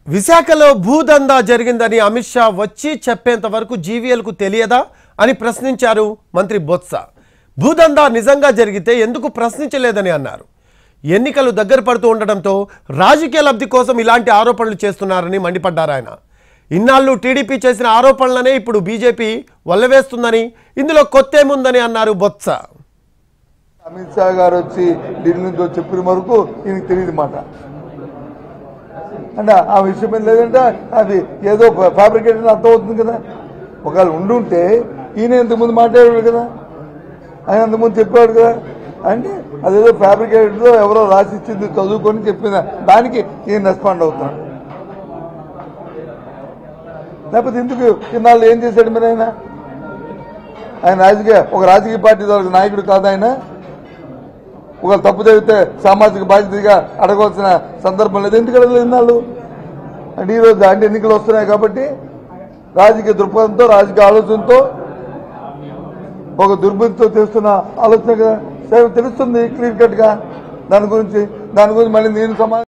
విశాఖలో భూదందా జరిగిందని అమిత్ షా వచ్చి చెప్పేంత వరకు జీవీఎల్కు తెలియదా అని ప్రశ్నించారు మంత్రి బొత్స భూదందా నిజంగా జరిగితే ఎందుకు ప్రశ్నించలేదని అన్నారు ఎన్నికలు దగ్గర పడుతూ ఉండడంతో రాజకీయ లబ్ధి కోసం ఇలాంటి ఆరోపణలు చేస్తున్నారని మండిపడ్డారు ఆయన ఇన్నాళ్ళు టీడీపీ చేసిన ఆరోపణలనే ఇప్పుడు బీజేపీ వల్లవేస్తుందని ఇందులో కొత్తేముందని అన్నారు బొత్స అమిత్ షా గారు వచ్చి ఢిల్లీ నుంచి వచ్చి చెప్పిన వరకు ఈయనకి తెలియదు మాట అంటే ఆ విషయం ఏం లేదంటే అది ఏదో ఫ్యాబ్రికేషన్ అర్థమవుతుంది కదా ఒకవేళ ఉండుంటే ఈయన ఇంతకుముందు మాట్లాడాడు కదా ఆయన అంతకుముందు చెప్పాడు కదా అంటే అదేదో ఫ్యాబ్రికేటెడ్లో ఎవరో రాసి ఇచ్చింది చదువుకొని చెప్పిన దానికి ఈయన రెస్పాండ్ అవుతున్నాడు లేకపోతే ఎందుకు ఇన్నాళ్ళు ఏం చేశాడు మీరు ఆయన ఆయన రాజకీయ ఒక రాజకీయ పార్టీ ద్వారా నాయకుడు కాదు ఆయన ఒక తప్పు జరిగితే సామాజిక బాధ్యతగా అడగవలసిన సందర్భం లేదు ఎందుకు అడగలేదు ఇన్నాళ్ళు అంటే ఈరోజు అంటే ఎన్నికలు వస్తున్నాయి కాబట్టి రాజకీయ దృక్పథంతో రాజకీయ ఆలోచనతో ఒక దుర్బుద్ధితో చేస్తున్న ఆలోచన కదా సరే తెలుస్తుంది క్లియర్ కట్ గా దాని గురించి దాని గురించి మళ్ళీ నేను సమాధానం